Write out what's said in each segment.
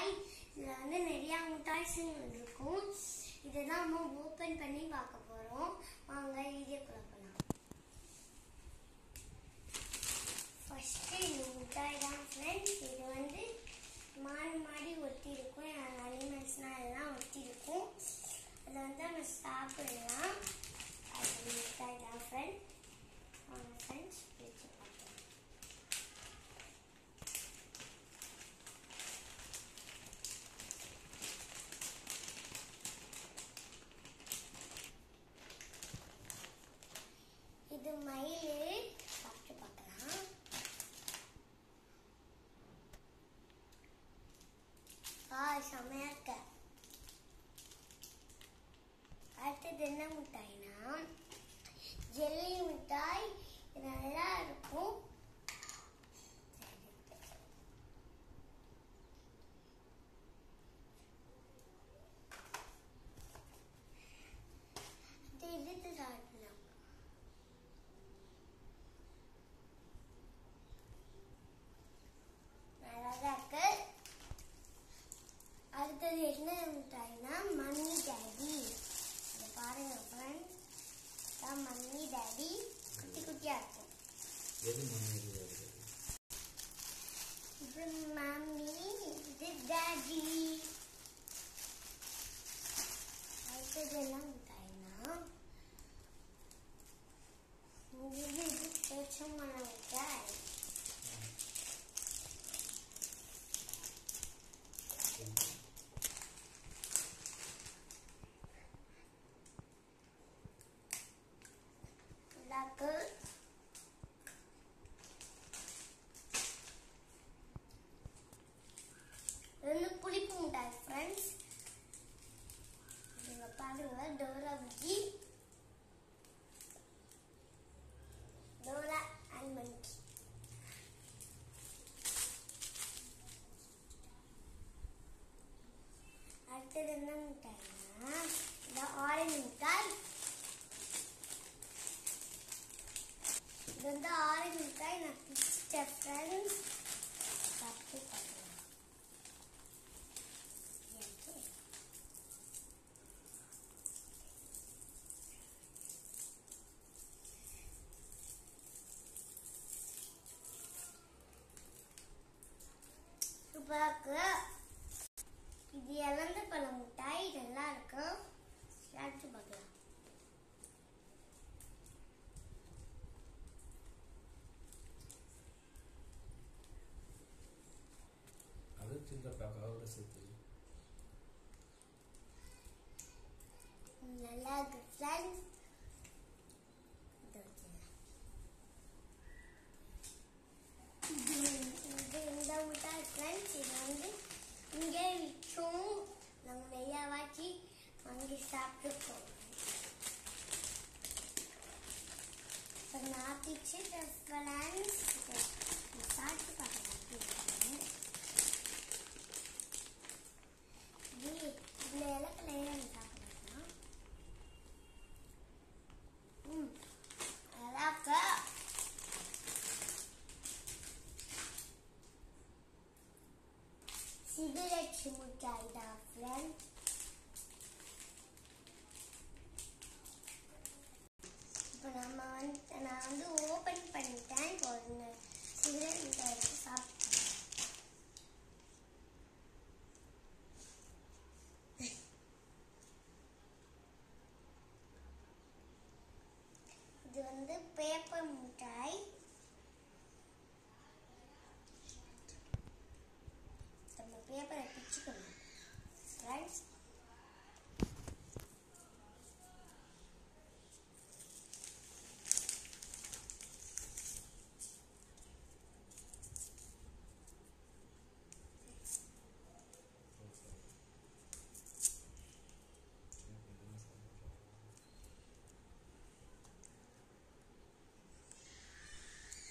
மிட்டாய் இதில் வந்து நிறையா மிட்டாய்ஸ் இருக்கும் இதை தான் நம்ம ஓப்பன் பண்ணி பார்க்க போகிறோம் வாங்க வீடியோக்குள்ள போகலாம் ஃபஸ்ட்டு இந்த மிட்டாய் தான் ஃப்ரெண்ட்ஸ் இது வந்து மாறி மாறி ஒட்டி இருக்கும் அனிமல்ஸ்னால் எல்லாம் ஒட்டி இருக்கும் அதை வந்து நம்ம சாப்பிடலாம் அது மிட்டாய் தான் ஃப்ரெண்ட் வாங்க ஃப்ரெண்ட்ஸ் பிரித்து பார்க்கலாம் இது மயில் சாப்பிட்டு பார்க்கலாம் ஆ செமையா இருக்க அடுத்தது என்ன மிட்டாய்னா ஜெல்லி மிட்டாய் இது நல்லா இருக்கும் இது இழுத்து சாப்பிடலாம் நல்லாதான் இருக்கு அடுத்தது என்ன மிட்டாய்னா மம்மி டேடி இதை பாருங்க ஃப்ரெண்ட்ஸ் தான் மம்மி டேடி குட்டி குட்டியா இருக்கும் எது முன்னாடி வருது இது மம்மி இது டேடி அடுத்தது என்ன மிட்டாய்னா இது இது பேச்சமான மிட்டாய் இதாக்கு ரெண்டு புளிப்பு மிட்டாய் ஃப்ரெண்ட்ஸ் நீங்க பாருங்க Dora Buji Dora and monkey அடுத்தது என்ன மிட்டாய்னா இந்த ஆரஞ்சு மிட்டாய் இது வந்து ஆரஞ்சு மிட்டாய் நான் பிச்சிட்டேன் ஃப்ரெண்ட்ஸ் சாப்பிட்டு பார்க்கலாம் எனக்கு சூப்பரா இருக்கு இது இழந்த பழ மிட்டாய் நல்லா இருக்கு சாப்பிட்டு பார்க்கலாம் அது சின்ன கவலை சேர்த்து நல்லா இருக்கு ஃப்ரெண்ட்ஸ் இது இது இந்த மிட்டாய் ஃப்ரெண்ட்ஸ் இது வந்து இங்கே விற்கும் நாங்கள் நிறையா வாக்கி வாங்கி சாப்பிட்டுருக்கோம் இப்போ நான் பிடிச்ச ஃப்ரெண்ட்ஸ் சாப்பிட்டு பார்க்கலாம் இது இதில் இலக்கில் ஏன் சாப்பிடலாம் ம் நல்லா இருக்கு சிகரெட் மிட்டாய் தான் ஃப்ரெண்ட் இப்போ நம்ம வந்து நான் வந்து ஓப்பன் பண்ணிட்டேன் இப்போ ஒரு சிகரெட் மிட்டாய் எடுத்து சாப்பிட்டேன் இது வந்து பேப்பர் மிட்டாய் நம்ம பேப்பரை பிச்சுக்கணும் ஃப்ரெண்ட்ஸ்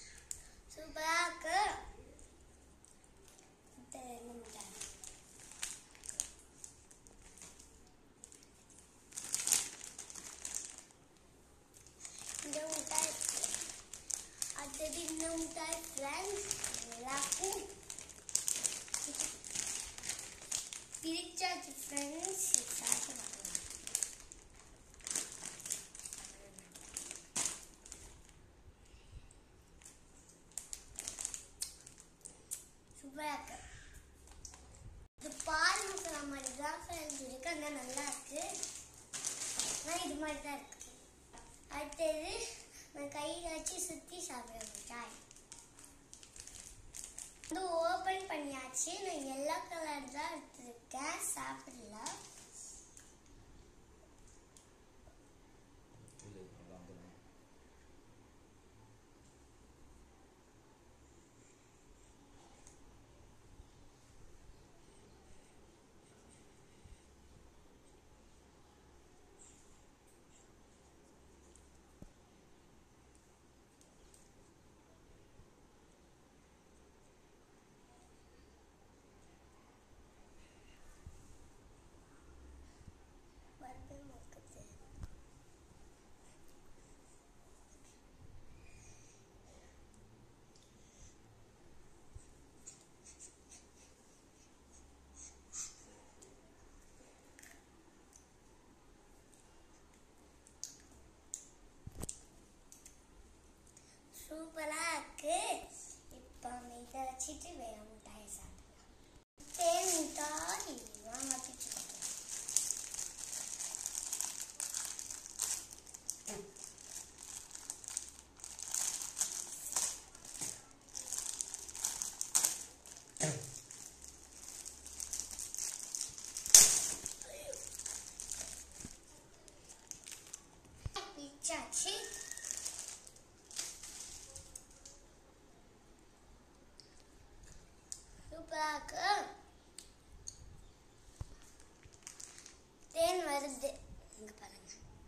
சூப்பரா இருக்கு இது என்ன மிட்டாய் மாதிரி தான் இருக்கு அடுத்தது நான் கையில் வச்சு சுற்றி சாப்பிட மிட்டாய் வந்து ஓப்பன் பண்ணியாச்சு நான் எல்லோ கலர் தான் எடுத்திருக்கேன் சாப்பிடல இல்லை நல்லா வந்துடும் வரவே மாட்டேங்குது சூப்பரா இருக்கு இப்போ இதை வச்சுட்டு வேற மிட்டாயை சாப்பிடலாம் தேன் மிட்டாய் வாங்க பிச்சு பார்க்கலாம். பிச்சாச்சு சூப்பரா இருக்கு தேன் வருது இங்க பாருங்க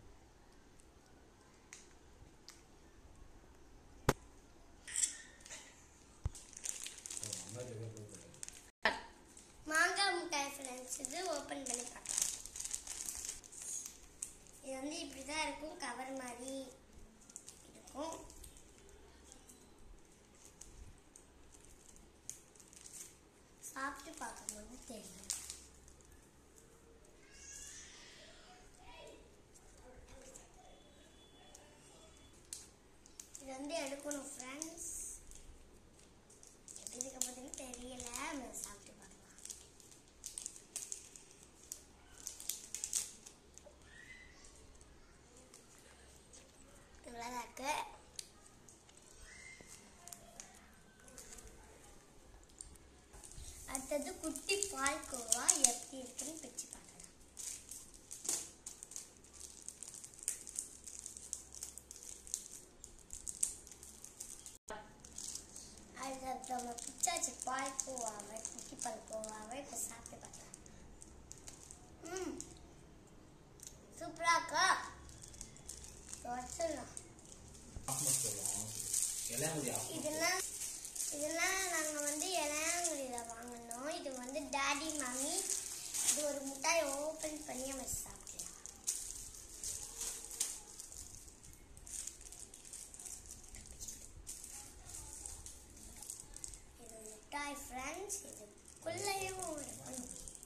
நல்லா இருக்கிறது மாங்காய் மிட்டாய் ஃப்ரெண்ட்ஸ் இது ஓப்பன் பண்ணி பார்க்கலாம் இது வந்து இப்படி தான் இருக்கும் கவர் மாதிரி இருக்கும் சாப்பிட்டு பார்க்கும்போது தெரியும் இது வந்து எடுக்கணும் ஃப்ரெண்ட்ஸ் எப்படி இருக்க போதுன்னு தெரியல நம்ம சாப்பிட்டு பார்க்கலாம் இவ்வளோதான் இருக்கு அடுத்தது குட்டி பால்கோவா எப்படி இருக்குன்னு பிச்சு பார்க்கலாம் அடுத்து நம்ம பிச்சாச்சு பால்கோவாவை குட்டி பால்கோவாவை இப்போ சாப்பிட்டு பார்க்கலாம் ம் சூப்பராக இருக்கா வச்சிடலாம் ஆஃப்மஸ் சொல்லுவோம் இலையாமதி ஆஃப் இதெல்லாம் இதெல்லாம் நாங்கள் வந்து இளையாங்குடியில் வாங்கினோம் இது வந்து டாடி மம்மி இது ஒரு மிட்டாய் ஓப்பன் பண்ணி நம்ம சாப்பிடலாம் இது மிட்டாய் ஃப்ரெண்ட்ஸ் இதுக்குள்ளேயும் இருக்கும்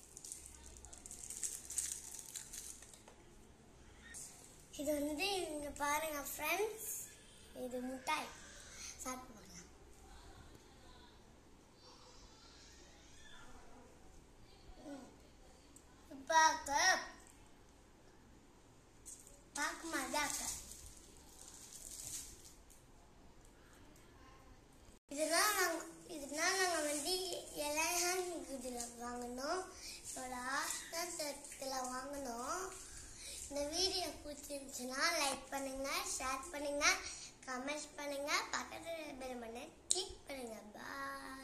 இது வந்து இங்க பாருங்க ஃப்ரெண்ட்ஸ் இது மிட்டாய் சாப்பிட்டு பார்க்கலாம் ம். பார்க்க பார்க்க மாதாக்க இதெல்லாம் நாங்கள் இதெல்லாம் நாங்கள் வந்து இளையான் இதில் வாங்கினோம் இதோட ஆஸ்தத்தில் வாங்கினோம் இந்த வீடியோ பிடிச்சிருந்துச்சுன்னா லைக் பண்ணுங்க ஷேர் பண்ணுங்க கமெண்ட் பண்ணுங்க பக்கத்துல பெல் பண்ண கிளிக் பண்ணுங்க பாய்